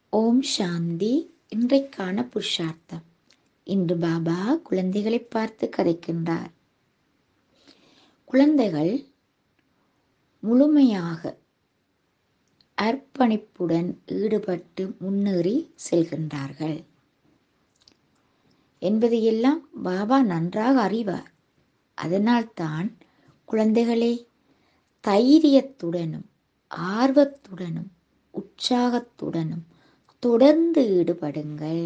ஓம் சாந்தி இன்றைக்கான புருஷார்த்தம் இன்று பாபா குழந்தைகளை பார்த்து கதைக்கின்றார் குழந்தைகள் முழுமையாக அர்ப்பணிப்புடன் ஈடுபட்டு முன்னேறி செல்கின்றார்கள் என்பதையெல்லாம் பாபா நன்றாக அறிவார் அதனால்தான் குழந்தைகளே தைரியத்துடனும் ஆர்வத்துடனும் உற்சாகத்துடனும் தொடர்ந்து ஈடுபடுங்கள்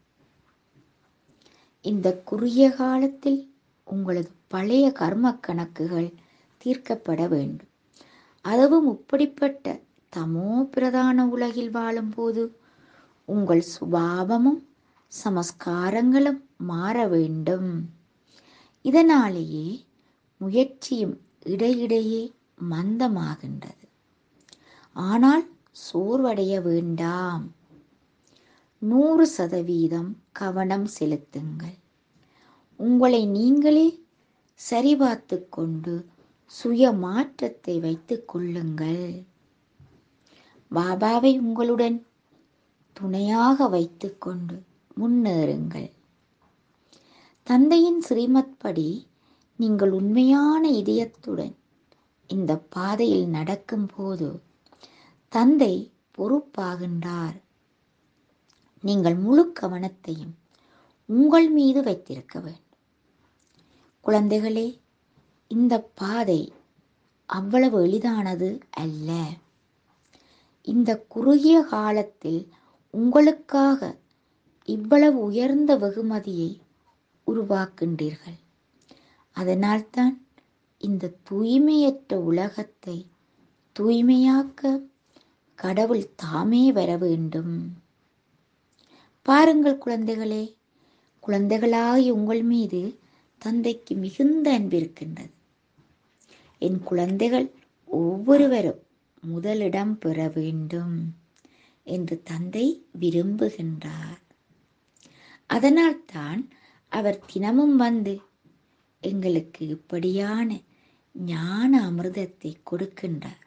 இந்த குறுகிய காலத்தில் உங்களது பழைய கர்ம கணக்குகள் தீர்க்கப்பட வேண்டும் அதுவும் இப்படிப்பட்ட தமோ பிரதான உலகில் வாழும்போது உங்கள் சுபாவமும் சமஸ்காரங்களும் மாற வேண்டும் இதனாலேயே முயற்சியும் இடையிடையே மந்தமாகின்றது ஆனால் சோர்வடைய வேண்டாம் நூறு சதவீதம் கவனம் செலுத்துங்கள் உங்களை நீங்களே சரிபார்த்து கொண்டு சுய மாற்றத்தை வைத்துக் கொள்ளுங்கள் பாபாவை உங்களுடன் துணையாக வைத்துக்கொண்டு முன்னேறுங்கள் தந்தையின் ஸ்ரீமத் படி நீங்கள் உண்மையான இதயத்துடன் இந்த பாதையில் நடக்கும்போது தந்தை பொறுப்பாகின்றார் நீங்கள் முழு கவனத்தையும் உங்கள் மீது வைத்திருக்க வேண்டும் குழந்தைகளே இந்த பாதை அவ்வளவு எளிதானது அல்ல இந்த குறுகிய காலத்தில் உங்களுக்காக இவ்வளவு உயர்ந்த வெகுமதியை உருவாக்கின்றீர்கள் அதனால்தான் இந்த தூய்மையற்ற உலகத்தை தூய்மையாக்க கடவுள் தாமே வர வேண்டும் பாருங்கள் குழந்தைகளே குழந்தைகளாகி உங்கள் மீது தந்தைக்கு மிகுந்த அன்பிருக்கின்றது என் குழந்தைகள் ஒவ்வொருவரும் முதலிடம் பெற வேண்டும் என்று தந்தை விரும்புகின்றார் அதனால்தான் அவர் தினமும் வந்து எங்களுக்கு இப்படியான ஞான அமிர்தத்தை கொடுக்கின்றார்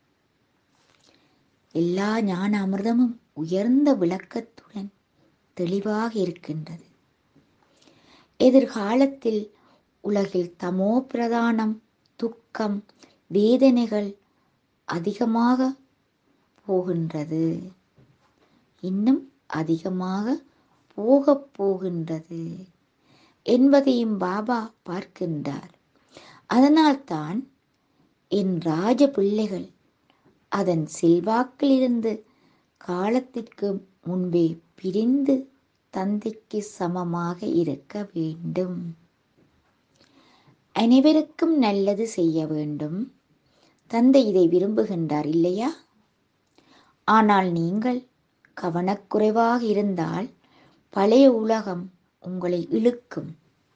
எல்லா ஞான அமிர்தமும் உயர்ந்த விளக்கத்துடன் தெளிவாக இருக்கின்றது எதிர்காலத்தில் உலகில் தமோ பிரதானம் துக்கம் வேதனைகள் அதிகமாக போகின்றது இன்னும் அதிகமாக போகப் போகின்றது என்பதையும் பாபா பார்க்கின்றார் அதனால்தான் என் ராஜ பிள்ளைகள் அதன் செல்வாக்கிலிருந்து காலத்திற்கு முன்பே பிரிந்து தந்தைக்கு சமமாக இருக்க வேண்டும் அனைவருக்கும் நல்லது செய்ய வேண்டும் தந்தை இதை விரும்புகின்றார் இல்லையா ஆனால் நீங்கள் கவனக்குறைவாக இருந்தால் பழைய உலகம் உங்களை இழுக்கும்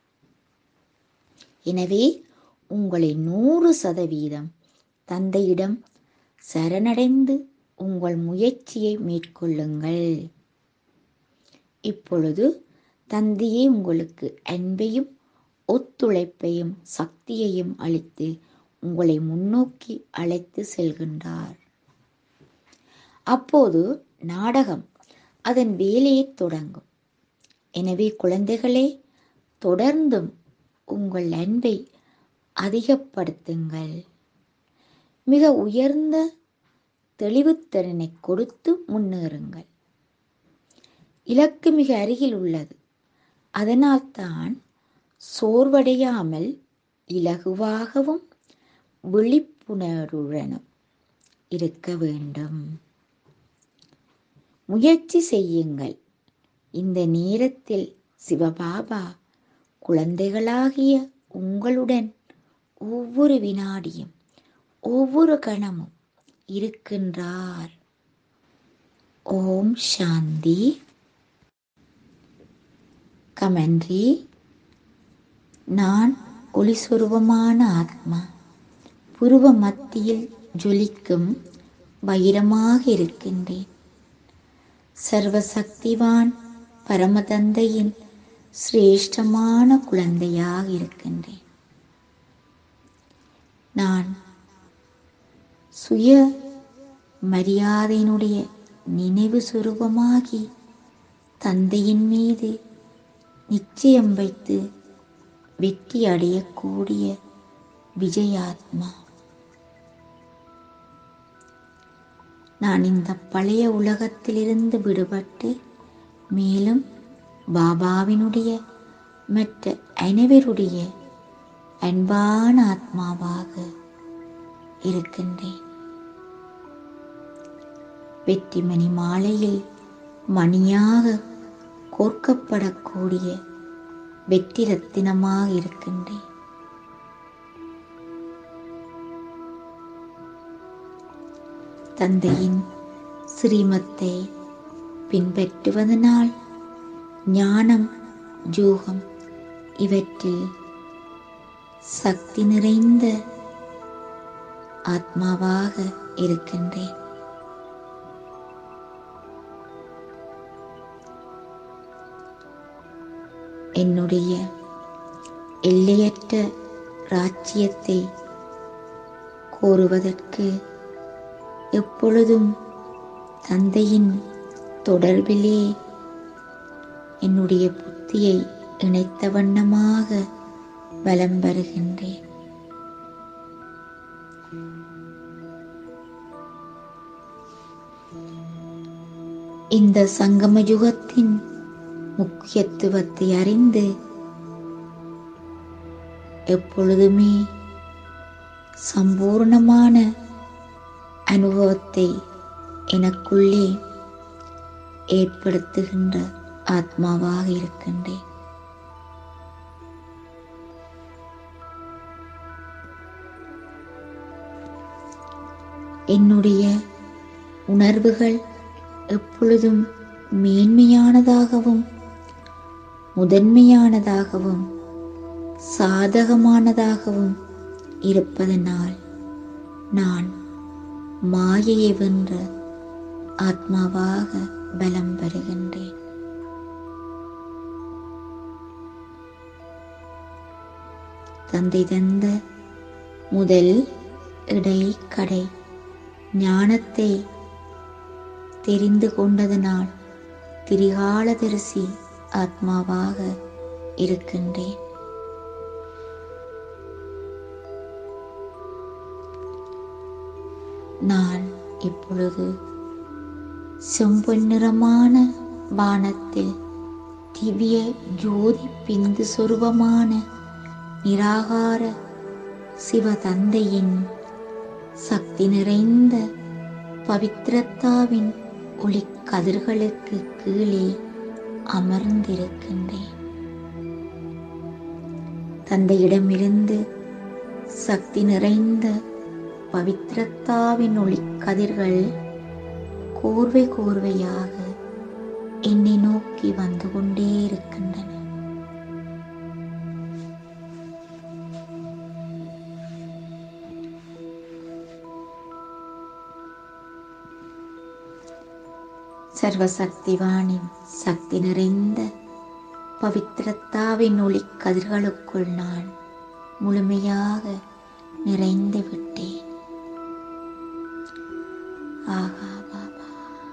எனவே உங்களை நூறு சதவீதம் தந்தையிடம் சரணடைந்து உங்கள் முயற்சியை மேற்கொள்ளுங்கள் இப்பொழுது தந்தையே உங்களுக்கு அன்பையும் ஒத்துழைப்பையும் சக்தியையும் அளித்து உங்களை முன்னோக்கி அழைத்து செல்கின்றார் அப்போது நாடகம் அதன் வேலையை தொடங்கும் எனவே குழந்தைகளே தொடர்ந்தும் உங்கள் அன்பை அதிகப்படுத்துங்கள் மிக உயர்ந்த தெளிவுத்திறனை கொடுத்து முன்னேறுங்கள் இலக்கு மிக அருகில் உள்ளது அதனால்தான் சோர்வடையாமல் இலகுவாகவும் விழிப்புணர்வுடனும் இருக்க வேண்டும் முயற்சி செய்யுங்கள் இந்த நேரத்தில் சிவபாபா குழந்தைகளாகிய உங்களுடன் ஒவ்வொரு வினாடியும் ஒவ்வொரு கணமும் இருக்கின்றார் ஓம் சாந்தி கமெண்ட்ரி நான் ஒளிசுரூபமான ஆத்மா புருவ மத்தியில் ஜொலிக்கும் வைரமாக இருக்கின்றேன் சர்வசக்திவான் பரமதந்தையின் சிரேஷ்டமான குழந்தையாக இருக்கின்றேன் நான் சுய மரியாதையினுடைய நினைவு சுரூபமாகி தந்தையின் மீது நிச்சயம் வைத்து வெற்றி அடையக்கூடிய விஜயாத்மா நான் இந்த பழைய உலகத்திலிருந்து விடுபட்டு மேலும் பாபாவினுடைய மற்ற அனைவருடைய அன்பான ஆத்மாவாக இருக்கின்றேன் வெற்றிமணி மாலையில் மணியாக கோர்க்கப்படக்கூடிய வெற்றி ரத்தினமாக இருக்கின்றேன் தந்தையின் ஸ்ரீமத்தை பின்பற்றுவதனால் ஞானம் யோகம் இவற்றில் சக்தி நிறைந்த ஆத்மாவாக இருக்கின்றேன் என்னுடைய எல்லையற்ற ராஜ்யத்தை கோருவதற்கு எப்பொழுதும் தந்தையின் தொடர்பிலே என்னுடைய புத்தியை இணைத்த வண்ணமாக வலம் வருகின்றேன் இந்த சங்கம யுகத்தின் முக்கியத்துவத்தை அறிந்து எப்பொழுதுமே சம்பூர்ணமான அனுபவத்தை எனக்குள்ளே ஏற்படுத்துகின்ற ஆத்மாவாக இருக்கின்றேன் என்னுடைய உணர்வுகள் எப்பொழுதும் மேன்மையானதாகவும் முதன்மையானதாகவும் சாதகமானதாகவும் இருப்பதனால் நான் மாயையை வென்ற ஆத்மாவாக பலம் பெறுகின்றேன் தந்தை தந்த முதல் இடை கடை ஞானத்தை தெரிந்து கொண்டதனால் திரிகாலதரிசி ஆத்மாவாக இருக்கின்றேன் நான் இப்பொழுது செம்பொன்னிறமான வானத்தில் திவ்ய ஜோதி பிந்து சொருபமான நிராகார சிவதந்தையின் சக்தி நிறைந்த பவித்ரத்தாவின் ஒளிக்கதிர்களுக்கு கீழே அமர்ந்திருக்கின்றேன் தந்தையிடமிருந்து சக்தி நிறைந்த பவித்ரத்தாவின் ஒளிக்கதிர்கள் கோர்வை கோர்வையாக என்னை நோக்கி வந்து கொண்டே இருக்கின்றன சர்வசக்திவானின் சக்தி நிறைந்த பவித்திரத்தாவின் ஒளி கதிர்களுக்குள் நான் முழுமையாக நிறைந்து விட்டேன் ஆகா பாபா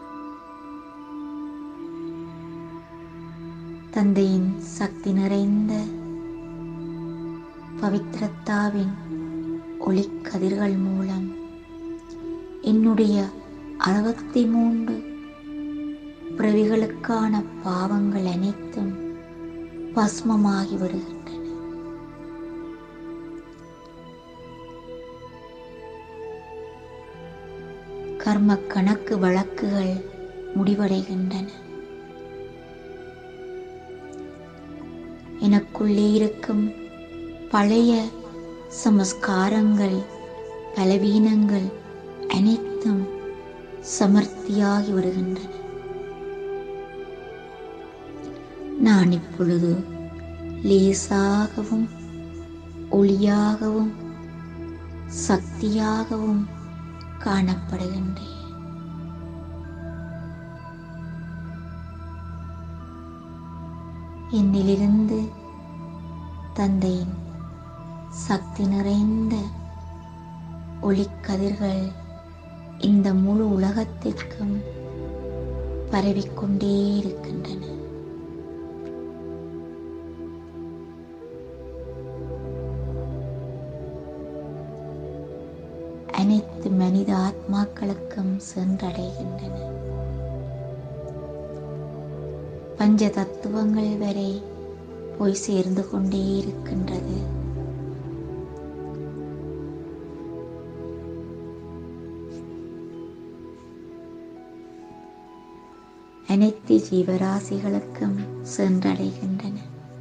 தந்தையின் சக்தி நிறைந்த பவித்திரத்தாவின் ஒளிக்கதிர்கள் மூலம் என்னுடைய அறுபத்தி மூன்று பிறவிகளுக்கான பாவங்கள் அனைத்தும் பஸ்மமாகி விடுகின்றன கர்ம கணக்கு வழக்குகள் முடிவடைகின்றன எனக்குள்ளே இருக்கும் பழைய சமஸ்காரங்கள் பலவீனங்கள் அனைத்தும் சமர்த்தியாகி விடுகின்றன நான் இப்பொழுது லேசாகவும் ஒளியாகவும் சக்தியாகவும் காணப்படுகின்றேன் என்னிலிருந்து தந்தையின் சக்தி நிறைந்த ஒளிக்கதிர்கள் இந்த முழு உலகத்திற்கும் பரவிக்கொண்டே இருக்கின்றன அனைத்து மனித ஆத்மாக்களுக்கும் சென்றடைகின்றன பஞ்ச தத்துவங்கள் வரை போய் சேர்ந்து கொண்டே இருக்கின்றது அனைத்து ஜீவராசிகளுக்கும் சென்றடைகின்றன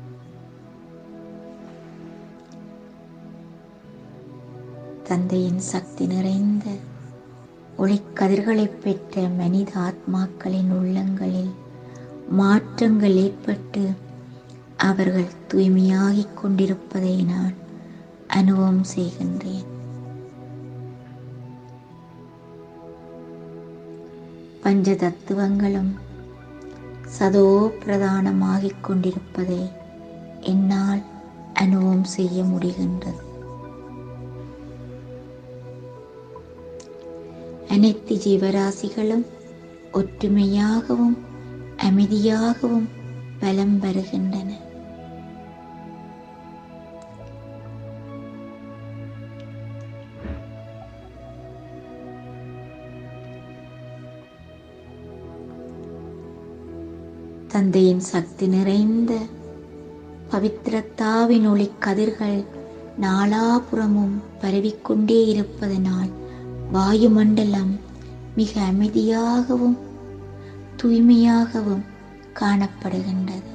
தந்தையின் சக்தி நிறைந்த ஒளிக்கதிர்களைப் பெற்ற மனித ஆத்மாக்களின் உள்ளங்களில் மாற்றங்கள் ஏற்பட்டு அவர்கள் தூய்மையாகிக் கொண்டிருப்பதை நான் அனுபவம் செய்கின்றேன் பஞ்ச தத்துவங்களும் சதோ பிரதானமாகிக் கொண்டிருப்பதை என்னால் அனுபவம் செய்ய முடிகின்றது அனைத்து ஜீவராசிகளும் ஒற்றுமையாகவும் அமைதியாகவும் பலம் பெறுகின்றன தந்தையின் சக்தி நிறைந்த பவித்திரத்தாவின் ஒளி கதிர்கள் நாலாபுறமும் பரவிக்கொண்டே இருப்பதனால் வாயுமண்டலம் மிக அமைதியாகவும் தூய்மையாகவும் காணப்படுகின்றது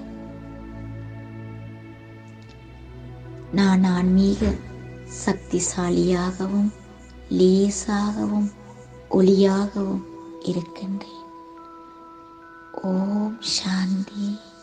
நான் ஆன்மீக சக்திசாலியாகவும் லேசாகவும் ஒளியாகவும் இருக்கின்றேன் ஓம் சாந்தி